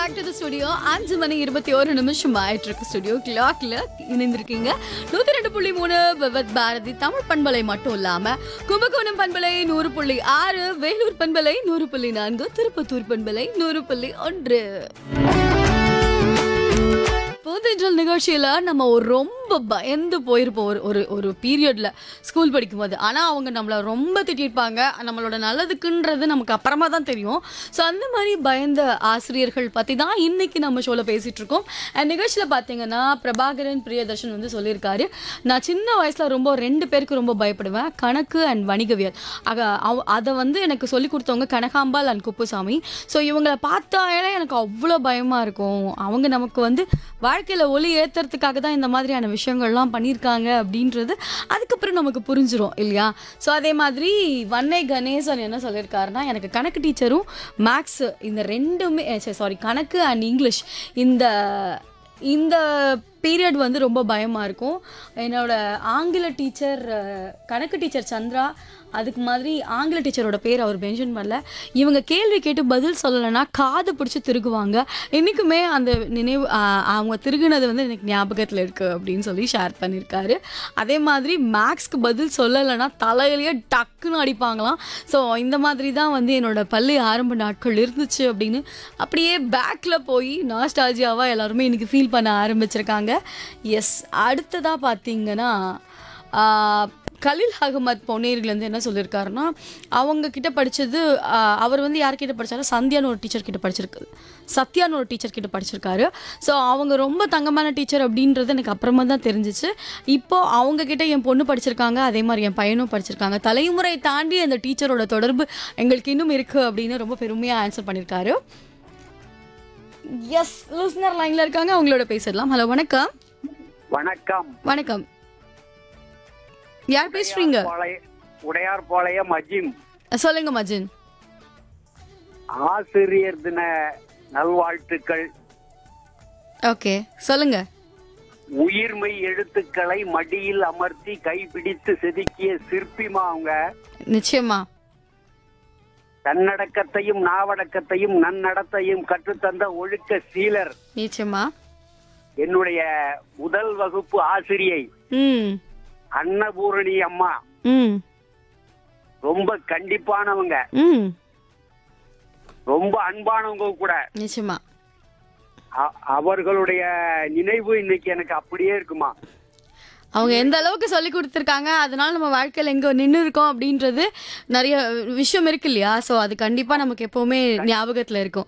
back to the studio அஞ்சு மணி இருபத்தி ஒரு நிமிஷம் ஆயிட்டு இருக்கு ஸ்டுடியோ கிளாக்ல இணைந்திருக்கீங்க நூத்தி ரெண்டு புள்ளி மூணு விவத் பாரதி தமிழ் பண்பலை மட்டும் இல்லாம கும்பகோணம் பண்பலை நூறு புள்ளி ஆறு வேலூர் பண்பலை நூறு புள்ளி நான்கு திருப்பத்தூர் பண்பலை நூறு புள்ளி ஒன்று பூந்தென்றல் நிகழ்ச்சியில நம்ம ஒரு ரொம்ப பயந்து போயிருப்போம் ஒரு ஒரு ஒரு பீரியட்ல ஸ்கூல் படிக்கும்போது ஆனா அவங்க நம்மள ரொம்ப திட்டிருப்பாங்க நம்மளோட நல்லதுக்குன்றது நமக்கு அப்புறமா தான் தெரியும் ஸோ அந்த மாதிரி பயந்த ஆசிரியர்கள் பத்தி தான் இன்னைக்கு நம்ம ஷோல பேசிட்டு இருக்கோம் அண்ட் நிகழ்ச்சியில பாத்தீங்கன்னா பிரபாகரன் பிரியதர்ஷன் வந்து சொல்லியிருக்காரு நான் சின்ன வயசுல ரொம்ப ரெண்டு பேருக்கு ரொம்ப பயப்படுவேன் கணக்கு அண்ட் வணிகவியல் ஆக அவ- அதை வந்து எனக்கு சொல்லி கொடுத்தவங்க கனகாம்பாள் அண்ட் குப்புசாமி ஸோ இவங்களை பார்த்தாலே எனக்கு அவ்வளோ பயமா இருக்கும் அவங்க நமக்கு வந்து வாழ்க்கையில ஒளி ஏத்துறதுக்காக தான் இந்த மாதிரியான விஷயங்கள்லாம் பண்ணியிருக்காங்க அப்படின்றது அதுக்கப்புறம் நமக்கு புரிஞ்சிரும் இல்லையா ஸோ அதே மாதிரி வன்னை கணேசன் என்ன சொல்லியிருக்காருன்னா எனக்கு கணக்கு டீச்சரும் மேக்ஸ் இந்த ரெண்டுமே சாரி கணக்கு அண்ட் இங்கிலீஷ் இந்த இந்த பீரியட் வந்து ரொம்ப பயமாக இருக்கும் என்னோட ஆங்கில டீச்சர் அஹ், கணக்கு டீச்சர் சந்திரா அதுக்கு மாதிரி ஆங்கில டீச்சரோட பேர் அவர் மென்ஷன் பண்ணல இவங்க கேள்வி கேட்டு பதில் சொல்லலைன்னா காது பிடிச்சி திருகுவாங்க இன்றைக்குமே அந்த நினைவு அஹ், அவங்க திருகுனது வந்து எனக்கு ஞாபகத்தில் இருக்குது அப்படின்னு சொல்லி ஷேர் பண்ணியிருக்காரு அதே மாதிரி மேக்ஸ்க்கு பதில் சொல்லலைன்னா தலையிலேயே டக்குன்னு அடிப்பாங்களாம் ஸோ இந்த மாதிரி தான் வந்து என்னோட பள்ளி ஆரம்ப நாட்கள் இருந்துச்சு அப்படின்னு அப்படியே பேக்கில் போய் நாஸ்டாலஜியாவாக எல்லாருமே இன்னைக்கு ஃபீல் பண்ண ஆரம்பிச்சிருக்காங்க எஸ் அடுத்ததாக பார்த்தீங்கன்னா ஆஹ், கலில் அகமத் பொன்னேரிலேருந்து என்ன சொல்லியிருக்காருன்னா அவங்க கிட்ட படித்தது அவர் வந்து யார்கிட்ட படிச்சாரு சந்தியான்னு ஒரு டீச்சர் கிட்ட படிச்சிருக்கு சத்யான்னு ஒரு டீச்சர் கிட்ட படிச்சிருக்காரு ஸோ அவங்க ரொம்ப தங்கமான டீச்சர் அப்படின்றது எனக்கு அப்புறமா தான் தெரிஞ்சிச்சு இப்போ அவங்க கிட்ட என் பொண்ணு படிச்சிருக்காங்க அதே மாதிரி என் பையனும் படிச்சிருக்காங்க தலைமுறை தாண்டி அந்த டீச்சரோட தொடர்பு எங்களுக்கு இன்னும் இருக்கு அப்படின்னு ரொம்ப பெருமையாக ஆன்சர் பண்ணியிருக்காரு எஸ் லிஸ்னர் லைன்ல இருக்காங்க அவங்களோட பேசிடலாம் ஹலோ வணக்கம் வணக்கம் வணக்கம் யார் பேசுறீங்க பாளைய- உடையார் பாளையம் அஜிம் சொல்லுங்க மஜின் ஆசிரியர் தின நல்வாழ்த்துக்கள் ஓகே சொல்லுங்க உயிர்மை எழுத்துக்களை மடியில் அமர்த்தி கைப்பிடித்து செதுக்கிய சிற்பிமா அவங்க நிச்சயமா தன்னடக்கத்தையும் நாவடக்கத்தையும் நன்னடத்தையும் கற்றுத்தந்த ஒழுக்க சீலர் நிச்சயமா என்னுடைய முதல் வகுப்பு ஆசிரியை ம் அன்னபூரணி அம்மா ம் ரொம்ப கண்டிப்பானவங்க ம் ரொம்ப அன்பானவங்க கூட நிச்சயமா அ- அவர்களுடைய நினைவு இன்னைக்கு எனக்கு அப்படியே இருக்குமா அவங்க எந்த அளவுக்கு சொல்லி கொடுத்துருக்காங்க அதனால நம்ம வாழ்க்கையில் எங்கே நின்று இருக்கோம் அப்படின்றது நிறைய விஷயம் இருக்கு இல்லையா ஸோ அது கண்டிப்பாக நமக்கு எப்போவுமே ஞாபகத்தில் இருக்கும்